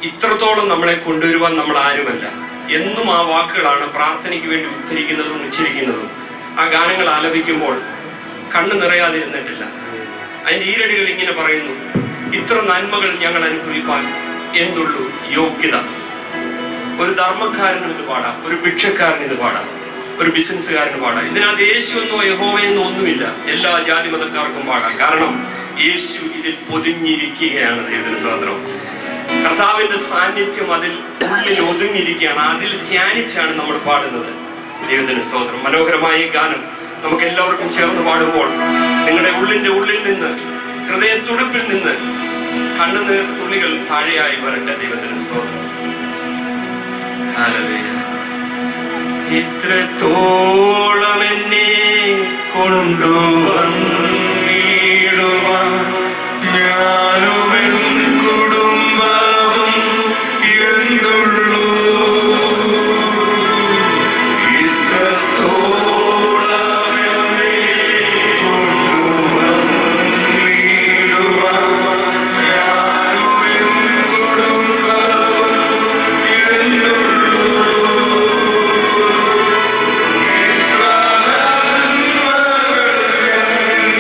ഇത്രത്തോളം നമ്മളെ കൊണ്ടുവരുവാൻ നമ്മൾ ആരുമല്ല എന്നും ആ വാക്കുകളാണ് പ്രാർത്ഥനയ്ക്ക് വേണ്ടി ഉദ്ധരിക്കുന്നതും ഉച്ചരിക്കുന്നതും ആ ഗാനങ്ങൾ ആലപിക്കുമ്പോൾ കണ്ണു നിറയാതിരുന്നിട്ടില്ല അതിന്റെ ഈരടികൾ ഇങ്ങനെ പറയുന്നു ഇത്ര നന്മകൾ ഞങ്ങൾ അനുഭവിപ്പാൻ എന്തുള്ളൂ യോഗ്യത ഒരു ധർമ്മക്കാരനും ഇത് പാടാം ഒരു ഭിക്ഷക്കാരന് ഇത് പാടാം ഒരു ബിസിനസ്സുകാരന് പാടാം ഇതിനകത്ത് യേശു എന്നോ യഹോവയെന്നോ ഒന്നുമില്ല എല്ലാ ജാതി മതക്കാർക്കും പാടാം കാരണം യേശു ഇതിൽ പൊതിഞ്ഞിരിക്കുകയാണ് ദൈവത്തിന് സ്വാതന്ത്ര്യം കർത്താവിന്റെ സാന്നിധ്യം അതിൽ ഉള്ളിൽ ഒതുങ്ങിയിരിക്കുകയാണ് അതിൽ ധ്യാനിച്ചാണ് നമ്മൾ പാടുന്നത് ദൈവത്തിന് സ്തോത്രം മനോഹരമായ ഈ ഗാനം നമുക്ക് എല്ലാവർക്കും ചേർന്ന് പാടുമ്പോൾ നിങ്ങളുടെ ഉള്ളിന്റെ ഉള്ളിൽ നിന്ന് ഹൃദയത്തുടുപ്പിൽ നിന്ന് കണ്ണുനീർ തുള്ളികൾ താഴെയായി വരട്ടെ ദൈവത്തിന് സ്തോത്രം ഹല്ലേലൂയ. ഇത്രത്തോളം എന്നെ കൊണ്ടുവന്നിടുവാൻ ഞാനും എൻ കുടുംബവും എന്തുള്ളൂ ഇത്രത്തോളം എന്നെ കൊണ്ടുവന്നിടുവാൻ ഞാനും എൻ കുടുംബവും എന്തുള്ളൂ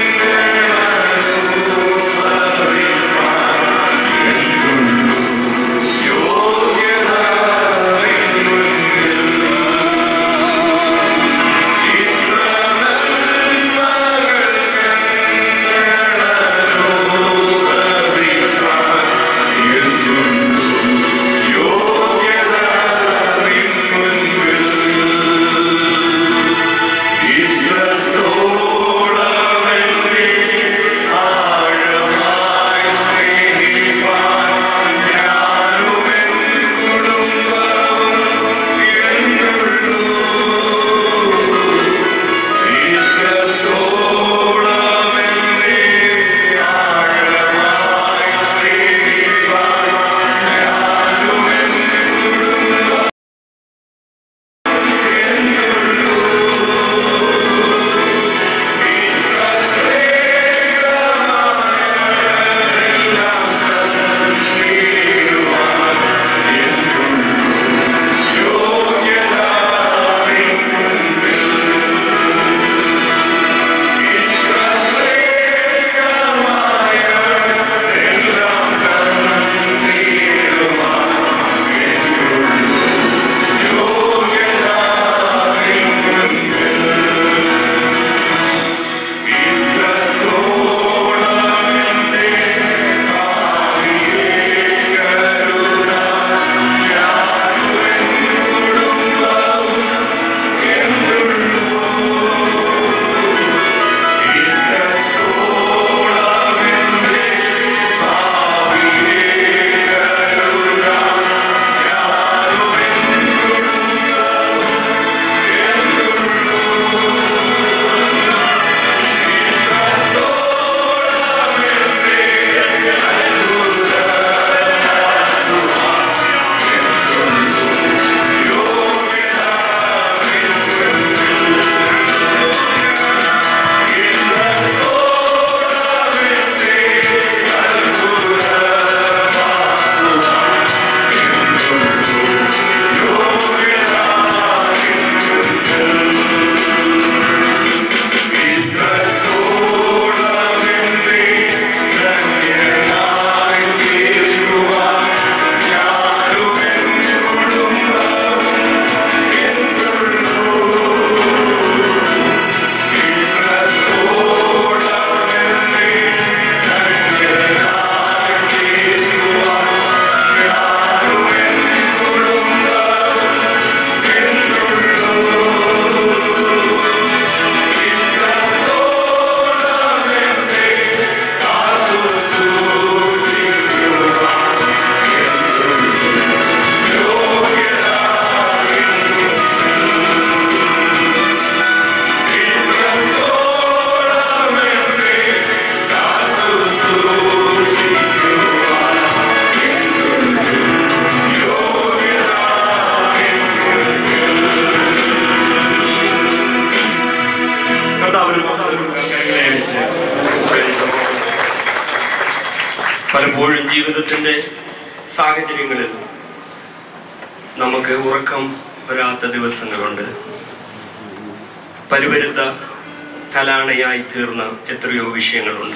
സാഹചര്യങ്ങളിൽ നമുക്ക് ഉറക്കം വരാത്ത ദിവസങ്ങളുണ്ട് പരിവരുത്ത തലാണയായി തീർന്ന എത്രയോ വിഷയങ്ങളുണ്ട്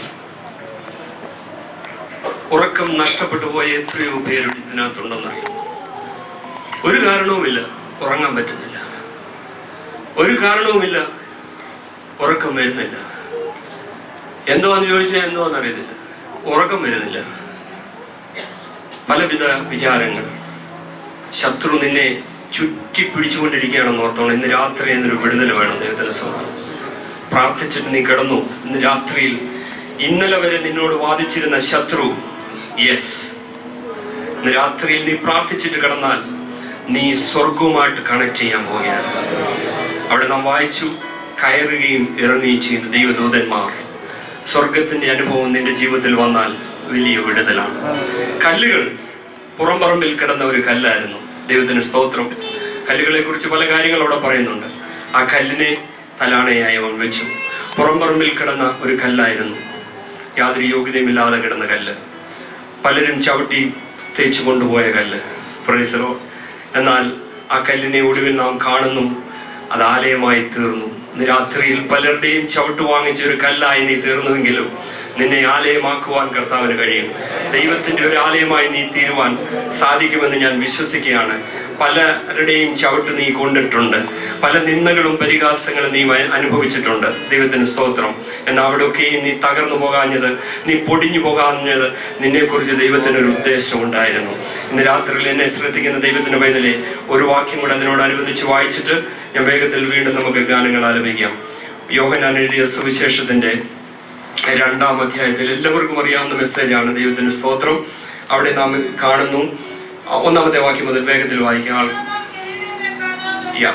ഉറക്കം നഷ്ടപ്പെട്ടു പോയ എത്രയോ പേരുടെ ഇതിനകത്തുണ്ടെന്നറിയാം ഒരു കാരണവുമില്ല ഉറങ്ങാൻ പറ്റുന്നില്ല ഒരു കാരണവുമില്ല ഉറക്കം വരുന്നില്ല എന്തുവാന്ന് ചോദിച്ചാൽ എന്തുവാന്ന് അറിയത്തില്ല ഉറക്കം വരുന്നില്ല പലവിധ വിചാരങ്ങൾ ശത്രു നിന്നെ ചുറ്റി പിടിച്ചുകൊണ്ടിരിക്കുകയാണെന്ന് ഓർത്തോണം ഇന്ന് രാത്രി എന്നൊരു വിടുതൽ വേണം ദൈവത്തിന്റെ സ്വന്തം പ്രാർത്ഥിച്ചിട്ട് നീ കിടന്നു ഇന്ന് രാത്രിയിൽ ഇന്നലെ വരെ നിന്നോട് വാദിച്ചിരുന്ന ശത്രു യെസ് ഇന്ന് രാത്രിയിൽ നീ പ്രാർത്ഥിച്ചിട്ട് കിടന്നാൽ നീ സ്വർഗവുമായിട്ട് കണക്ട് ചെയ്യാൻ പോവുകയാണ് അവിടെ നാം വായിച്ചു കയറുകയും ഇറങ്ങുകയും ചെയ്യുന്ന ദൈവദൂതന്മാർ സ്വർഗത്തിന്റെ അനുഭവം നിന്റെ ജീവിതത്തിൽ വന്നാൽ വലിയ വിടുതലാണ് കല്ലുകൾ പുറംപറമ്പിൽ കിടന്ന ഒരു കല്ലായിരുന്നു ദൈവത്തിന് സ്തോത്രം കല്ലുകളെ കുറിച്ച് പല കാര്യങ്ങൾ അവിടെ പറയുന്നുണ്ട് ആ കല്ലിനെ തലാണയായി അവൻ വെച്ചു പുറംപറമ്പിൽ കിടന്ന ഒരു കല്ലായിരുന്നു യാതൊരു യോഗ്യതയുമില്ലാതെ കിടന്ന കല്ല് പലരും ചവിട്ടി തേച്ചു കൊണ്ടുപോയ കല്ല് പ്രൈസലോ എന്നാൽ ആ കല്ലിനെ ഒടുവിൽ നാം കാണുന്നു അത് ആലയമായി തീർന്നു ഇന്ന് രാത്രിയിൽ പലരുടെയും ചവിട്ട് വാങ്ങിച്ച ഒരു കല്ലായി നീ തീർന്നുവെങ്കിലും നിന്നെ ആലയമാക്കുവാൻ കർത്താവിന് കഴിയും ദൈവത്തിന്റെ ഒരു ആലയമായി നീ തീരുവാൻ സാധിക്കുമെന്ന് ഞാൻ വിശ്വസിക്കുകയാണ് പലരുടെയും ചവിട്ട് നീ കൊണ്ടിട്ടുണ്ട് പല നിന്ദകളും പരിഹാസങ്ങളും നീ മ- അനുഭവിച്ചിട്ടുണ്ട് ദൈവത്തിന് സ്തോത്രം എന്നാൽ അവിടെയൊക്കെയും നീ തകർന്നു പോകാഞ്ഞത് നീ പൊടിഞ്ഞു പോകാഞ്ഞത് നിന്നെക്കുറിച്ച് ദൈവത്തിന് ഒരു ഉദ്ദേശം ഉണ്ടായിരുന്നു ഇന്ന് രാത്രിയിൽ എന്നെ ശ്രദ്ധിക്കുന്ന ദൈവത്തിന്റെ പൈതലെ ഒരു വാക്യം കൂടെ അതിനോടനുബന്ധിച്ച് വായിച്ചിട്ട് ഞാൻ വേഗത്തിൽ വീണ്ടും നമുക്ക് ഗാനങ്ങൾ ആലപിക്കാം യോഹനാൻ എഴുതിയ സുവിശേഷത്തിന്റെ രണ്ടാം അധ്യായത്തിൽ എല്ലാവർക്കും അറിയാവുന്ന മെസ്സേജാണ് ദൈവത്തിന് സ്തോത്രം അവിടെ നാം കാണുന്നു ഒന്നാമത്തെ വാക്യം മുതൽ വേഗത്തിൽ വായിക്കാം ആൾ Yeah.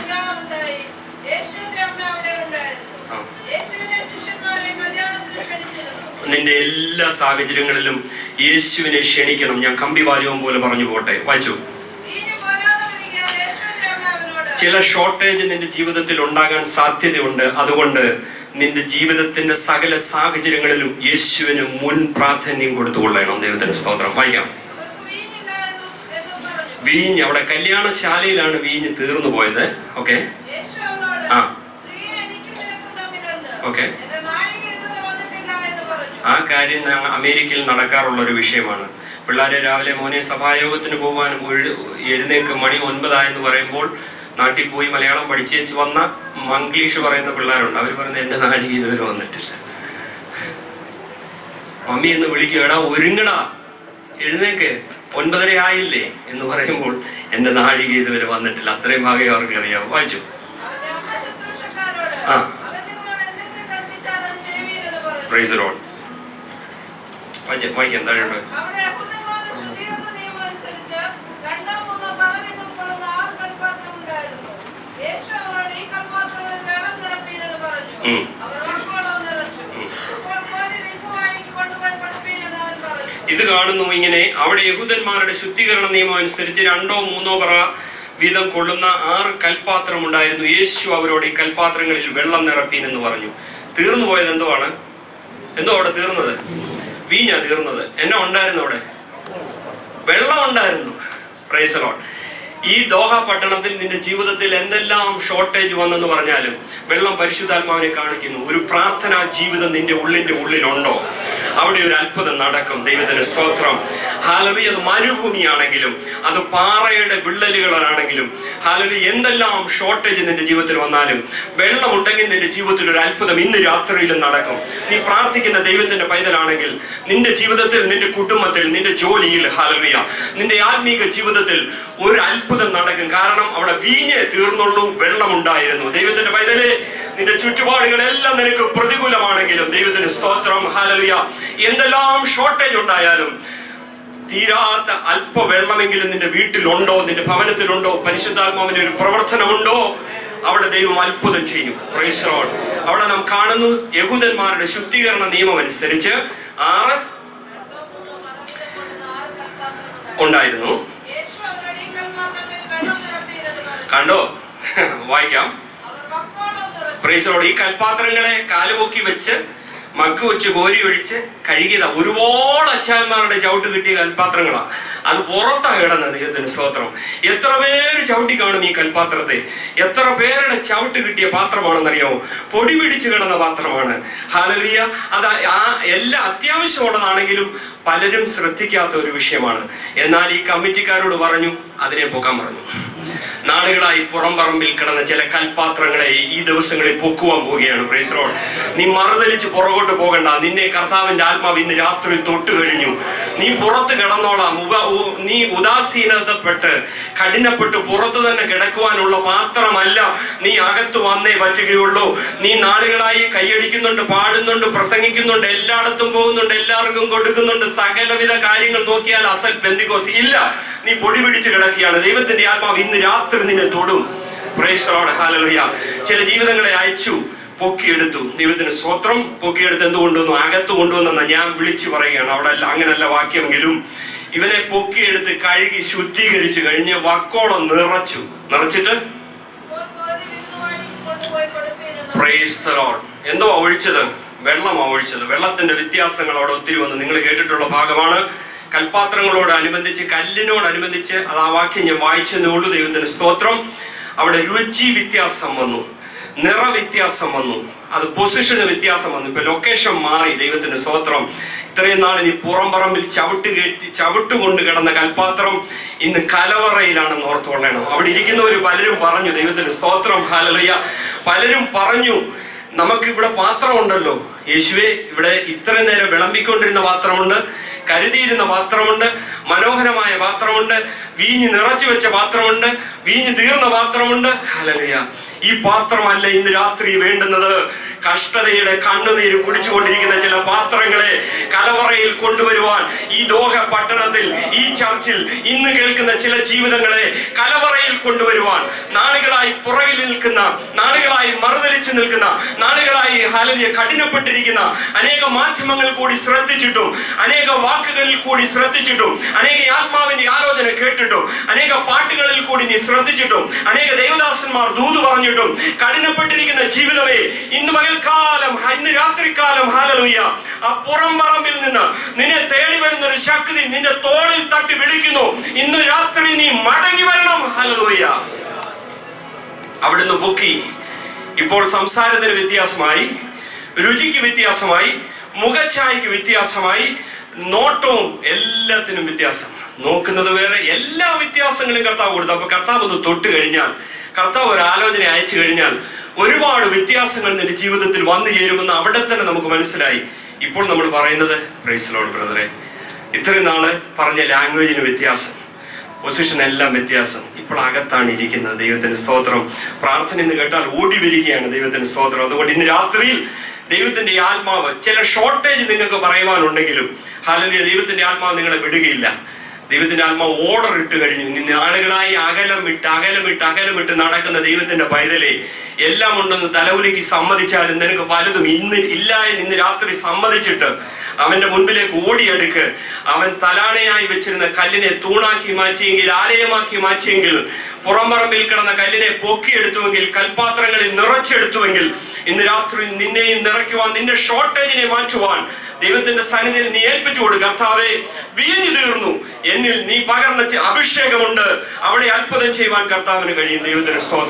ആ. നിന്റെ എല്ലാ സാഹചര്യങ്ങളിലും യേശുവിനെ ക്ഷണിക്കണം ഞാൻ കമ്പി വാചകം പോലെ പറഞ്ഞു പോട്ടെ വായിച്ചു ചില ഷോർട്ടേജ് നിന്റെ ജീവിതത്തിൽ ഉണ്ടാകാൻ സാധ്യതയുണ്ട് അതുകൊണ്ട് നിന്റെ ജീവിതത്തിന്റെ സകല സാഹചര്യങ്ങളിലും യേശുവിന് മുൻ പ്രാധാന്യം കൊടുത്തുകൊള്ളണം ദൈവത്തിന്റെ സ്തോത്രം വായിക്കാം വീഞ്ഞ് അവിടെ കല്യാണശാലയിലാണ് വീഞ്ഞ് തീർന്നു പോയത് ഓക്കെ ആ. ഓക്കെ. ആ കാര്യം ഞങ്ങ- അമേരിക്കയിൽ നടക്കാറുള്ള ഒരു വിഷയമാണ് പിള്ളേരെ രാവിലെ മോനെ സഭായോഗത്തിന് പോകാൻ എഴുന്നേക്ക് മണി ഒൻപതായെന്ന് പറയുമ്പോൾ നാട്ടിൽ പോയി മലയാളം പഠിച്ചേച്ച് വന്ന മംഗ്ലീഷ് പറയുന്ന പിള്ളേരുണ്ട് അവർ പറയുന്നത് എന്റെ നാഴിക ഇതുവരെ വന്നിട്ടില്ല മമ്മി എന്ന് വിളിക്കുക എടാ ഒരുങ്ങടാ എഴുന്നേക്ക് ഒൻപതര ആയില്ലേ എന്ന് പറയുമ്പോൾ എന്റെ നാഴിക ഇതുവരെ വന്നിട്ടില്ല അത്രയും ഭാഗം അവർക്ക് അറിയാം വായിച്ചു ആ. പ്രൈസ് റോഡ് വായിക്കാം താഴെ അവിടെ യഹൂദന്മാരുടെ ശുദ്ധീകരണ നിയമം അനുസരിച്ച് രണ്ടോ മൂന്നോ പറ വീതം കൊള്ളുന്ന ആറ് കൽപ്പാത്രം ഉണ്ടായിരുന്നു. യേശു അവരോട് ഈ കൽപ്പാത്രങ്ങളിൽ വെള്ളം നിറപ്പീരെന്ന് പറഞ്ഞു. ഉം. അവർ ഉറപ്പോളം നിറച്ചു. ഉം. അപ്പോൾ കോരി വിൽക്കുവാഴിക്ക് കൊണ്ടുപോയി കൊടുപ്പീരെന്ന് അവൻ പറഞ്ഞു. ഇത് കാണുന്നു ഇങ്ങനെ അവിടെ യഹൂദന്മാരുടെ ശുദ്ധീകരണ നിയമം അനുസരിച്ച് രണ്ടോ മൂന്നോ പറ വീതം കൊള്ളുന്ന ആറ് കൽപാത്രം ഉണ്ടായിരുന്നു യേശു അവരോട് ഈ കൽപാത്രങ്ങളിൽ വെള്ളം നിറപ്പീൻ എന്ന് പറഞ്ഞു തീർന്നു പോയത് എന്തുവാണ് എന്തോ അവിടെ തീർന്നത് വീഞ്ഞാ തീർന്നത് എന്നാ ഉണ്ടായിരുന്നു അവിടെ വെള്ളം ഉണ്ടായിരുന്നു പ്രൈസലോൺ ഈ ദോഹ പട്ടണത്തിൽ നിന്റെ ജീവിതത്തിൽ എന്തെല്ലാം ഷോർട്ടേജ് വന്നെന്ന് പറഞ്ഞാലും വെള്ളം പരിശുദ്ധാത്മാവിനെ കാണിക്കുന്നു ഒരു പ്രാർത്ഥനാ ജീവിതം നിന്റെ ഉള്ളിന്റെ ഉള്ളിലുണ്ടോ അവിടെ ഒരു അത്ഭുതം നടക്കും ദൈവത്തിന്റെ സ്തോത്രം ഹാലവി അത് മരുഭൂമിയാണെങ്കിലും അത് പാറയുടെ വിള്ളലുകളാണെങ്കിലും ഹാലവി എന്തെല്ലാം ഷോർട്ടേജ് നിന്റെ ജീവിതത്തിൽ വന്നാലും വെള്ളമുണ്ടെങ്കിൽ നിന്റെ ജീവിതത്തിൽ ഒരു അത്ഭുതം ഇന്ന് രാത്രിയിലും നടക്കും നീ പ്രാർത്ഥിക്കുന്ന ദൈവത്തിന്റെ പൈതലാണെങ്കിൽ നിന്റെ ജീവിതത്തിൽ നിന്റെ കുടുംബത്തിൽ നിന്റെ ജോലിയിൽ ഹാലവിയ നിന്റെ ആത്മീക ജീവിതത്തിൽ ഒരു അത്ഭുതം നടക്കും കാരണം അവിടെ വീഞ്ഞ് തീർന്നുള്ളൂ വെള്ളമുണ്ടായിരുന്നു ദൈവത്തിന്റെ പൈതലെ നിന്റെ ചുറ്റുപാടുകളെല്ലാം നിനക്ക് പ്രതികൂലമാണെങ്കിലും ദൈവത്തിന് സ്തോത്രം ഹാലവിയ എന്തെല്ലാം ഷോർട്ടേജ് ഉണ്ടായാലും തീരാത്ത അല്പ വെള്ളമെങ്കിലും നിന്റെ വീട്ടിലുണ്ടോ നിന്റെ ഭവനത്തിലുണ്ടോ പരിശുദ്ധാത്മാവിന്റെ ഒരു പ്രവർത്തനമുണ്ടോ അവിടെ ദൈവം അത്ഭുതം ചെയ്യും Praise the Lord. അവിടെ നാം കാണുന്നു യഹൂദന്മാരുടെ ശുദ്ധീകരണ നിയമം അനുസരിച്ച് ആറ് രണ്ടോ മൂന്നോ പറ വീതം കൊള്ളുന്ന ആറ് കൽപ്പാത്രം ഉണ്ടായിരുന്നു. ഉണ്ടായിരുന്നു യേശു അവരോട് ഈ കൽപ്പാത്രങ്ങളിൽ വെള്ളം നിറപ്പീരെന്ന് പറഞ്ഞു. കണ്ടോ വായിക്കാം അവർ വക്കോളം നിറച്ചു. പ്രൈസറോട് ഈ കൽപാത്രങ്ങളെ കാലുപൊക്കി വെച്ച് മക്ക് വെച്ച് കോരി ഒഴിച്ച് കഴുകിയതാ ഒരുപാട് അച്ചായന്മാരുടെ ചവിട്ട് കിട്ടിയ കൽപാത്രങ്ങളാ അത് പുറത്താ കിടന്നത് ദൈവത്തിന് സ്തോത്രം എത്ര പേര് ചവിട്ടി കാണും ഈ കൽപാത്രത്തെ എത്ര പേരുടെ ചവിട്ട് കിട്ടിയ പാത്രമാണെന്നറിയാമോ പൊടി പിടിച്ചു കിടന്ന പാത്രമാണ് ഹാലലിയ അത് ആ എല്ലാ അത്യാവശ്യമുള്ളതാണെങ്കിലും പലരും ശ്രദ്ധിക്കാത്ത ഒരു വിഷയമാണ് എന്നാൽ ഈ കമ്മിറ്റിക്കാരോട് പറഞ്ഞു അതിനെ പോക്കാൻ പറഞ്ഞു നാളുകളായി പുറം പറമ്പിൽ കിടന്ന ചില കൽപാത്രങ്ങളെ ഈ ദിവസങ്ങളിൽ പൊക്കുവാൻ പോവുകയാണ് പ്രൈസ് ലോർഡ് നീ മറുതലിച്ച് പുറകോട്ട് പോകണ്ട നിന്നെ കർത്താവിന്റെ ആത്മാവ് ഇന്ന് രാത്രി തൊട്ട് കഴിഞ്ഞു നീ പുറത്ത് കിടന്നോളാം ഉപ- ഉ- നീ ഉദാസീനതപ്പെട്ട് കഠിനപ്പെട്ട് പുറത്ത് തന്നെ കിടക്കുവാനുള്ള പാത്രമല്ല നീ അകത്ത് വന്നേ പറ്റുകയുള്ളൂ നീ നാളുകളായി കൈയടിക്കുന്നുണ്ട് പാടുന്നുണ്ട് പ്രസംഗിക്കുന്നുണ്ട് എല്ലായിടത്തും പോകുന്നുണ്ട് എല്ലാവർക്കും കൊടുക്കുന്നുണ്ട് സകലവിധ കാര്യങ്ങൾ നോക്കിയാൽ അസൽ പെന്തിക്കോസ് ഇല്ല നീ പൊടി പിടിച്ച് കിടക്കുകയാണ് ദൈവത്തിന്റെ ആത്മാവ് ഇന്ന് രാത്രി നിന്നെ തൊടും Praise the Lord. Hallelujah. ചില ജീവിതങ്ങളെ അയച്ചു പൊക്കിയെടുത്തു ദൈവത്തിന് സ്വത്രം പൊക്കിയെടുത്ത് എന്ത് കൊണ്ടുവന്നു അകത്ത് കൊണ്ടുവന്നെന്ന ഞാൻ വിളിച്ചു പറയുകയാണ് അവിടെ അല്ല അങ്ങനല്ല വാക്യമെങ്കിലും ഇവനെ പൊക്കിയെടുത്ത് കഴുകി ശുദ്ധീകരിച്ചു കഴിഞ്ഞ് വക്കോളം നിറച്ചു നിറച്ചിട്ട് ഇപ്പോൾ കോരി വിരുന്നുവാഴി കൊണ്ടുപോയി കൊടുപ്പീനെന്ന് പ്രൈസ് the Lord. എന്തുവാ ഒഴിച്ചത് വെള്ളമാ ഒഴിച്ചത് വെള്ളത്തിന്റെ വ്യത്യാസങ്ങൾ അവിടെ ഒത്തിരി വന്നു നിങ്ങൾ കേട്ടിട്ടുള്ള ഭാഗമാണ് കൽപാത്രങ്ങളോട് അനുബന്ധിച്ച് കല്ലിനോടനുബന്ധിച്ച് അത് ആ വാക്യം ഞാൻ വായിച്ചതേ ഉള്ളൂ ദൈവത്തിന് സ്തോത്രം അവിടെ രുചി വ്യത്യാസം വന്നു നിറ വ്യത്യാസം വന്നു അത് പൊസിഷന് വ്യത്യാസം വന്നു ഇപ്പൊ ലൊക്കേഷൻ മാറി ദൈവത്തിന് സ്തോത്രം ഇത്രയും നാൾ ഇനി പുറംപറമ്പിൽ ചവിട്ട് കെട്ടി ചവിട്ട് കൊണ്ട് കിടന്ന കൽപാത്രം ഇന്ന് കലവറയിലാണെന്ന് ഓർത്തുകൊള്ളണം അവിടെ ഇരിക്കുന്നവർ പലരും പറഞ്ഞു ദൈവത്തിന് സ്തോത്രം ഹാലലയ്യ പലരും പറഞ്ഞു നമുക്ക് ഇവിടെ പാത്രമുണ്ടല്ലോ യേശുവെ ഇവിടെ ഇത്ര നേരം വിളമ്പിക്കൊണ്ടിരുന്ന പാത്രമുണ്ട് കരുതിയിരുന്ന പാത്രമുണ്ട് മനോഹരമായ പാത്രമുണ്ട് വീഞ്ഞ് നിറച്ചു വെച്ച പാത്രമുണ്ട് വീഞ്ഞ് തീർന്ന പാത്രമുണ്ട് ഹലലിയ ഈ പാത്രമല്ല ഇന്ന് രാത്രി വേണ്ടുന്നത് കഷ്ടതയുടെ കണ്ണുനീര് കുടിച്ചുകൊണ്ടിരിക്കുന്ന ചില പാത്രങ്ങളെ കലവറയിൽ കൊണ്ടുവരുവാൻ ഈ ദോഹ പട്ടണത്തിൽ ഈ ചർച്ചിൽ ഇന്ന് കേൾക്കുന്ന ചില ജീവിതങ്ങളെ കലവറയിൽ കൊണ്ടുവരുവാൻ നാളുകളായി പുറകിൽ നിൽക്കുന്ന നാളുകളായി മറുതലിച്ചു നിൽക്കുന്ന നാളുകളായി ഹാലലിയ കഠിനപ്പെട്ടിരിക്കുന്ന അനേക മാധ്യമങ്ങൾ കൂടി ശ്രദ്ധിച്ചിട്ടും അനേക വാക്കുകളിൽ കൂടി ശ്രദ്ധിച്ചിട്ടും അനേക ആത്മാവിന്റെ ആലോചന കേട്ടിട്ടും അനേക പാട്ടുകളിൽ കൂടി നീ ശ്രദ്ധിച്ചിട്ടും അനേക ദേവദാസന്മാർ ദൂത് പറഞ്ഞിട്ടും കഠിനപ്പെട്ടിരിക്കുന്ന ജീവിതമേ ഇന്ന് പകൽക്കാലം ഹ- ഇന്ന് രാത്രികാലം ഹാലലുയ്യ ആ പുറം പറമ്പിൽ നിന്ന് നിന്നെ തേടി വരുന്ന ഒരു ശക്തി നിന്റെ തോളിൽ തട്ടി വിളിക്കുന്നു ഇന്ന് രാത്രി നീ മടങ്ങി വരണം ഹലലുയ്യ അവിടുന്ന് പൊക്കി ഇപ്പോൾ സംസാരത്തിന് വ്യത്യാസമായി രുചിക്ക് വ്യത്യാസമായി മുഖഛായക്ക് വ്യത്യാസമായി നോട്ടവും എല്ലാത്തിനും വ്യത്യാസം നോക്കുന്നത് വേറെ എല്ലാ വ്യത്യാസങ്ങളും കർത്താവ് കൊടുത്തു അപ്പൊ കർത്താവ് ഒന്ന് തൊട്ട് കഴിഞ്ഞാൽ കർത്താവ് ഒരു ആലോചന അയച്ചു കഴിഞ്ഞാൽ ഒരുപാട് വ്യത്യാസങ്ങൾ നിന്റെ ജീവിതത്തിൽ വന്നു ചേരുമെന്ന് അവിടെ തന്നെ നമുക്ക് മനസ്സിലായി ഇപ്പോൾ നമ്മൾ പറയുന്നത് പ്രൈസലോട് ബ്രദറെ ഇത്രയും നാള് പറഞ്ഞ ലാംഗ്വേജിന് വ്യത്യാസം പൊസിഷൻ എല്ലാം വ്യത്യാസം ഇപ്പോൾ അകത്താണ് ഇരിക്കുന്നത് ദൈവത്തിന് സ്തോത്രം പ്രാർത്ഥന എന്ന് കേട്ടാൽ ഓടി വരികയാണ് ദൈവത്തിന് സ്തോത്രം അതുകൊണ്ട് ഇന്ന് രാത്രിയിൽ ദൈവത്തിന്റെ ഈ ആത്മാവ് ചില ഷോർട്ടേജ് നിങ്ങൾക്ക് പറയുവാനുണ്ടെങ്കിലും ഹാലലിയ ദൈവത്തിന്റെ ആത്മാവ് നിങ്ങളെ വിടുകയില്ല ദൈവത്തിന്റെ ആത്മാവ് ഓർഡർ ഇട്ട് കഴിഞ്ഞു ഇന്ന് നാളുകളായി അകലം വിട്ട് അകലം വിട്ട് അകലം വിട്ട് നടക്കുന്ന ദൈവത്തിന്റെ പൈതലെ എല്ലാം ഉണ്ടെന്ന് തലവുലിക്ക് സമ്മതിച്ചാലും നിനക്ക് പലതും ഇന്ന് ഇല്ല എന്ന് ഇന്ന് രാത്രി സമ്മതിച്ചിട്ട് അവന്റെ മുൻപിലേക്ക് ഓടിയെടുക്ക് അവൻ തലാണയായി വെച്ചിരുന്ന കല്ലിനെ തൂണാക്കി മാറ്റിയെങ്കിൽ ആലയമാക്കി മാറ്റിയെങ്കിൽ പുറംപറമ്പിൽ കിടന്ന കല്ലിനെ പൊക്കിയെടുത്തുവെങ്കിൽ കൽപാത്രങ്ങളിൽ നിറച്ചെടുത്തുവെങ്കിൽ ഇന്ന് രാത്രി നിന്നെയും നിറയ്ക്കുവാൻ നിന്റെ ഷോർട്ടേജിനെ മാറ്റുവാൻ ദൈവത്തിന്റെ സന്നിധിയിൽ നീ ഏൽപ്പിച്ചു കൊടു കർത്താവെ വീഞ്ഞു തീർന്നു എന്നിൽ നീ പകർന്ന ചെ- അഭിഷേകമുണ്ട് അവിടെ അത്ഭുതം ചെയ്യുവാൻ കർത്താവിന് കഴിയും ദൈവത്തിന് സ്തോത്രം